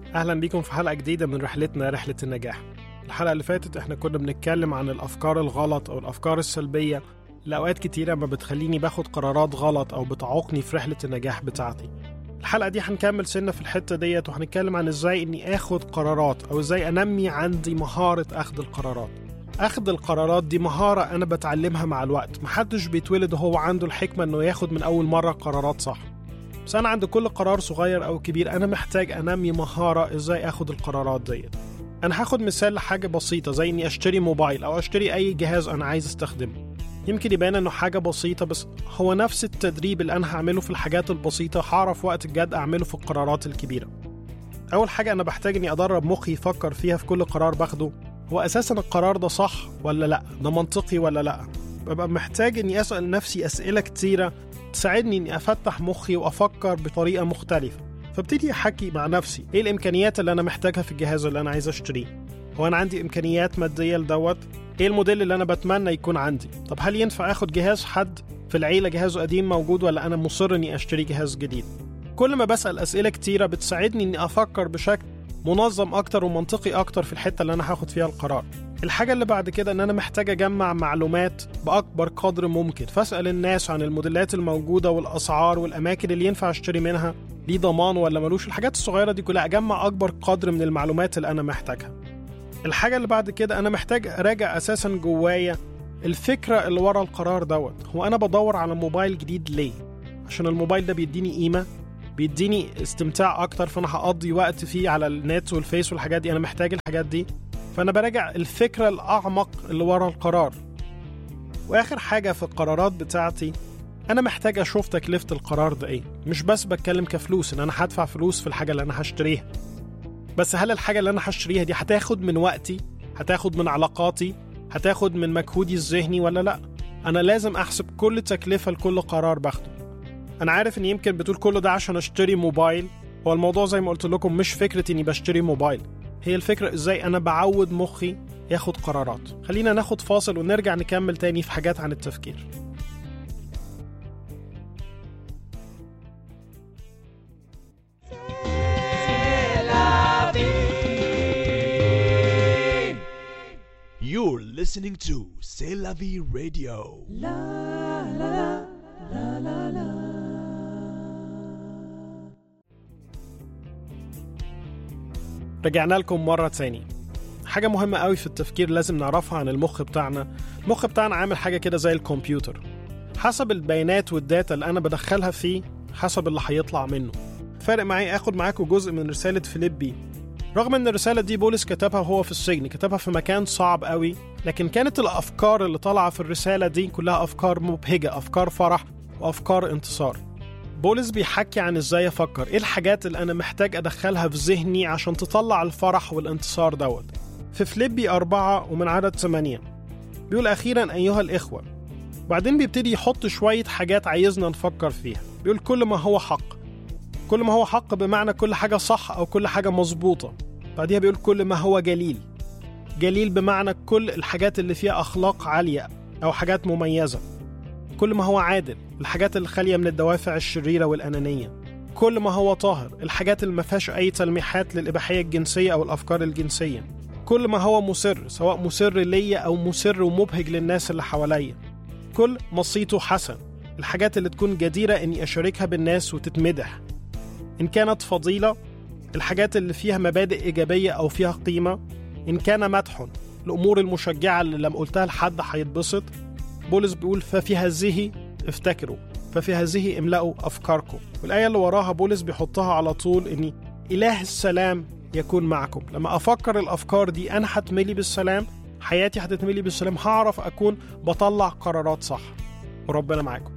أهلا بيكم في حلقة جديدة من رحلتنا رحلة النجاح الحلقة اللي فاتت احنا كنا بنتكلم عن الأفكار الغلط أو الأفكار السلبية اللي أوقات كتيرة ما بتخليني باخد قرارات غلط أو بتعوقني في رحلة النجاح بتاعتي الحلقة دي هنكمل سنة في الحتة ديت وهنتكلم عن ازاي اني اخد قرارات او ازاي انمي عندي مهارة اخد القرارات اخد القرارات دي مهارة انا بتعلمها مع الوقت محدش بيتولد وهو عنده الحكمة انه ياخد من اول مرة قرارات صح بس انا عند كل قرار صغير او كبير انا محتاج انمي مهارة ازاي اخد القرارات ديت انا هاخد مثال لحاجة بسيطة زي اني اشتري موبايل او اشتري اي جهاز انا عايز استخدمه يمكن يبان انه حاجة بسيطة بس هو نفس التدريب اللي انا هعمله في الحاجات البسيطة هعرف وقت الجد اعمله في القرارات الكبيرة اول حاجة انا بحتاج اني ادرب مخي يفكر فيها في كل قرار باخده هو اساسا القرار ده صح ولا لا ده منطقي ولا لا ببقى محتاج اني اسأل نفسي اسئلة كتيرة تساعدني اني افتح مخي وافكر بطريقة مختلفة فابتدي احكي مع نفسي ايه الامكانيات اللي انا محتاجها في الجهاز اللي انا عايز اشتريه هو انا عندي امكانيات ماديه لدوت ايه الموديل اللي انا بتمنى يكون عندي طب هل ينفع اخد جهاز حد في العيله جهازه قديم موجود ولا انا مصر اني اشتري جهاز جديد كل ما بسال اسئله كتيره بتساعدني اني افكر بشكل منظم اكتر ومنطقي اكتر في الحته اللي انا هاخد فيها القرار الحاجة اللي بعد كده إن أنا محتاج أجمع معلومات بأكبر قدر ممكن فأسأل الناس عن الموديلات الموجودة والأسعار والأماكن اللي ينفع أشتري منها ليه ضمان ولا ملوش الحاجات الصغيرة دي كلها أجمع أكبر قدر من المعلومات اللي أنا محتاجها الحاجة اللي بعد كده أنا محتاج أراجع أساسا جوايا الفكرة اللي ورا القرار دوت هو أنا بدور على موبايل جديد ليه؟ عشان الموبايل ده بيديني قيمة بيديني استمتاع أكتر فأنا هقضي وقت فيه على النت والفيس والحاجات دي أنا محتاج الحاجات دي فأنا براجع الفكرة الأعمق اللي ورا القرار وآخر حاجة في القرارات بتاعتي أنا محتاج أشوف تكلفة القرار ده إيه مش بس بتكلم كفلوس إن أنا هدفع فلوس في الحاجة اللي أنا هشتريها بس هل الحاجة اللي أنا هشتريها دي هتاخد من وقتي؟ هتاخد من علاقاتي؟ هتاخد من مجهودي الذهني ولا لأ؟ أنا لازم أحسب كل تكلفة لكل قرار باخده. أنا عارف إن يمكن بتقول كل ده عشان أشتري موبايل، هو الموضوع زي ما قلت لكم مش فكرة إني بشتري موبايل، هي الفكرة إزاي أنا بعود مخي ياخد قرارات. خلينا ناخد فاصل ونرجع نكمل تاني في حاجات عن التفكير. You're listening to C'est la vie radio. رجعنا لكم مرة تاني حاجة مهمة قوي في التفكير لازم نعرفها عن المخ بتاعنا المخ بتاعنا عامل حاجة كده زي الكمبيوتر حسب البيانات والداتا اللي أنا بدخلها فيه حسب اللي هيطلع منه فارق معايا اخد معاكم جزء من رسالة فيليبي رغم ان الرسالة دي بولس كتبها وهو في السجن كتبها في مكان صعب قوي لكن كانت الافكار اللي طالعة في الرسالة دي كلها افكار مبهجة افكار فرح وافكار انتصار بولس بيحكي عن ازاي افكر ايه الحاجات اللي انا محتاج ادخلها في ذهني عشان تطلع الفرح والانتصار دوت في فليبي أربعة ومن عدد ثمانية بيقول أخيرا أيها الإخوة بعدين بيبتدي يحط شوية حاجات عايزنا نفكر فيها بيقول كل ما هو حق كل ما هو حق بمعنى كل حاجة صح أو كل حاجة مظبوطة بعديها بيقول كل ما هو جليل جليل بمعنى كل الحاجات اللي فيها أخلاق عالية أو حاجات مميزة كل ما هو عادل الحاجات اللي خالية من الدوافع الشريرة والأنانية كل ما هو طاهر الحاجات اللي ما فيهاش أي تلميحات للإباحية الجنسية أو الأفكار الجنسية كل ما هو مسر سواء مسر ليا أو مسر ومبهج للناس اللي حواليا كل مصيته حسن الحاجات اللي تكون جديرة إني أشاركها بالناس وتتمدح إن كانت فضيلة الحاجات اللي فيها مبادئ إيجابية أو فيها قيمة إن كان مدح الأمور المشجعة اللي لما قلتها لحد هيتبسط بولس بيقول ففي هذه افتكروا ففي هذه املأوا أفكاركم والآية اللي وراها بولس بيحطها على طول إن إله السلام يكون معكم لما أفكر الأفكار دي أنا هتملي بالسلام حياتي هتتملي بالسلام هعرف أكون بطلع قرارات صح وربنا معاكم